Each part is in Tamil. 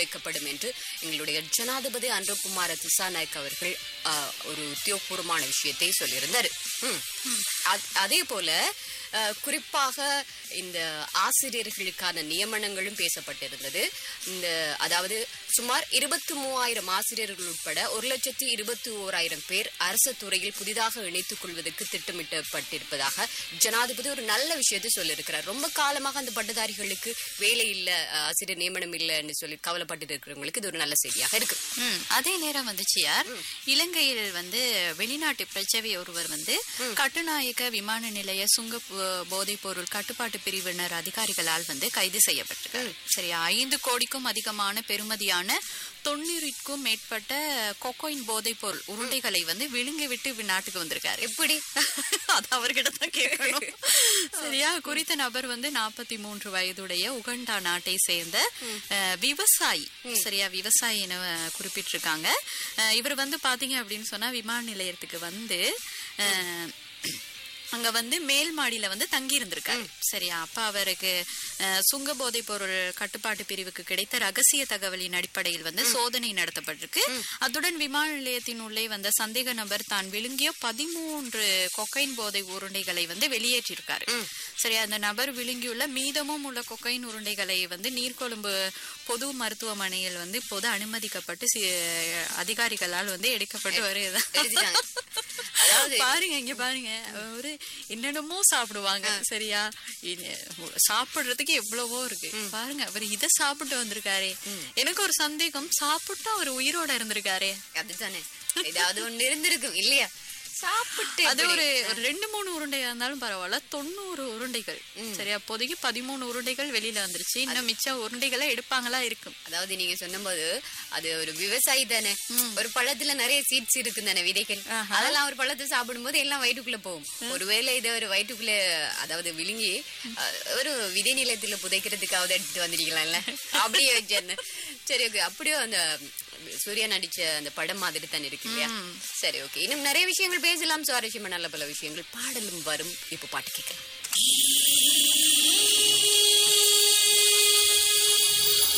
அளிக்கப்படும் என்று எங்களுடைய ஜனாதிபதி அன்றகுமார திசாநாயக் அவர்கள் ஆ, ஒரு உத்தியோகபூர்வமான விஷயத்தை சொல்லியிருந்தார் ம். அத்- அதே போல ஆ, குறிப்பாக இந்த ஆசிரியர்களுக்கான நியமனங்களும் பேசப்பட்டிருந்தது இந்த அதாவது சுமார் இருபத்தி மூவாயிரம் ஆசிரியர்கள் உட்பட ஒரு லட்சத்தி இருபத்தி ஓராயிரம் பேர் அரசு துறையில் புதிதாக இணைத்துக் கொள்வதற்கு திட்டமிட்டப்பட்டிருப்பதாக ஜனாதிபதி ஒரு நல்ல விஷயத்தை சொல்லியிருக்கிறார் ரொம்ப காலமாக அந்த பட்டதாரிகளுக்கு வேலை இல்ல அஹ், ஆசிரியர் நியமனம் இல்லைன்னு சொல்லி கவலைப்பட்டு இருக்கிறவங்களுக்கு இது ஒரு நல்ல செய்தியாக இருக்கு ம், அதே நேரம் வந்துச்சு யார் இலங்கையில் வந்து வெளிநாட்டு பிரச்சவை ஒருவர் வந்து கட்டுநாயக்க விமான நிலைய சுங்க போ- போதைப் பொருள் கட்டுப்பாட்டு பிரிவினர் அதிகாரிகளால் வந்து கைது செய்யப்பட்டிருக்கார் சரியா ஐந்து கோடிக்கும் அதிகமான பெறுமதியான தொண்ணூறுக்கும் மேற்பட்ட கொக்கோயின் போதைப் பொருள் உருண்டைகளை வந்து விழுங்கி விட்டு வி- நாட்டுக்கு வந்திருக்காரு எப்படி அது அவர்கிட்ட தான் கேட்கணும் சரியா குறித்த நபர் வந்து நாற்பத்தி மூன்று வயதுடைய உகண்டா நாட்டை சேர்ந்த அஹ், விவசாயி சரியா விவசாயி என அஹ், குறிப்பிட்டிருக்காங்க அஹ், இவர் வந்து பாத்தீங்க அப்படின்னு சொன்னா விமான நிலையத்துக்கு வந்து அஹ், அங்க வந்து மேல் மாடியில வந்து தங்கி இருந்திருக்காரு சரியா அப்ப அவருக்கு அஹ், சுங்க போதைப் பொருள் கட்டுப்பாட்டு பிரிவுக்கு கிடைத்த ரகசிய தகவலின் அடிப்படையில் வந்து சோதனை நடத்தப்பட்டிருக்கு அத்துடன் விமான நிலையத்தின் உள்ளே வந்த சந்தேக நபர் தான் விழுங்கிய பதிமூன்று கொக்கைன் போதை உருண்டைகளை வந்து வெளியேற்றிருக்காரு சரியா அந்த நபர் விழுங்கியுள்ள மீதமும் உள்ள கொக்கைன் உருண்டைகளை வந்து நீர்கொழும்பு பொது மருத்துவமனையில் வந்து இப்போது அனுமதிக்கப்பட்டு சி- அதிகாரிகளால் வந்து எடுக்கப்பட்டு வருது எடுத்துட்டாங்க. அதாவது பாருங்க இங்க பாருங்க ஒரு என்னென்னமோ சாப்பிடுவாங்க சரியா இனி- சாப்பிடுறதுக்கு எவ்வளவோ இருக்கு பாருங்க அவர் இத சாப்பிட்டு வந்திருக்காரே எனக்கு ஒரு சந்தேகம் சாப்பிட்டு அவர் உயிரோட இருந்திருக்காரே அதுதானே ஏதாவது ஒண்ணு இருந்திருக்கும் இல்லையா சாப்பிட்டு அது ஒரு ஒரு ரெண்டு மூணு உருண்டையா இருந்தாலும் பரவாயில்ல தொண்ணூறு உருண்டைகள் சரியா அப்போதைக்கு பதிமூணு உருண்டைகள் வெளியில வந்துருச்சு இன்னும் மிச்சம் உருண்டைகளை எடுப்பாங்களா இருக்கும் அதாவது நீங்க சொன்னபோது அது ஒரு விவசாயி தானே ஒரு பழத்துல நிறைய சீட்ஸ் இருக்கு தானே விதைகள் அதெல்லாம் ஒரு பழத்தை சாப்பிடும்போது எல்லாம் வயிற்றுக்குள்ள போகும் ஒருவேளை இதை ஒரு வயிற்றுக்குள்ள அதாவது விழுங்கி அஹ், ஒரு விதை நிலத்துல புதைக்கிறதுக்காவது எடுத்துட்டு வந்திருக்கலாம்ல அப்படியே வச்சேன் சரி ஓகே அப்படியே அந்த சூர்யா நடிச்ச அந்த படம் மாதிரி தானே இருக்கு இல்லையா சரி ஓகே இன்னும் நிறைய விஷயங்கள் பேசலாம் சுவாரஸ்யமா நல்ல பல விஷயங்கள் பாடலும் வரும் இப்போ பாட்டு கேட்கலாம்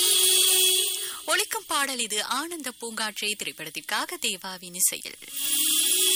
ஒழிக்கும் பாடல் இது ஆனந்த பூங்காற்றை திரைப்படத்திற்காக தேவாவின் இசையில்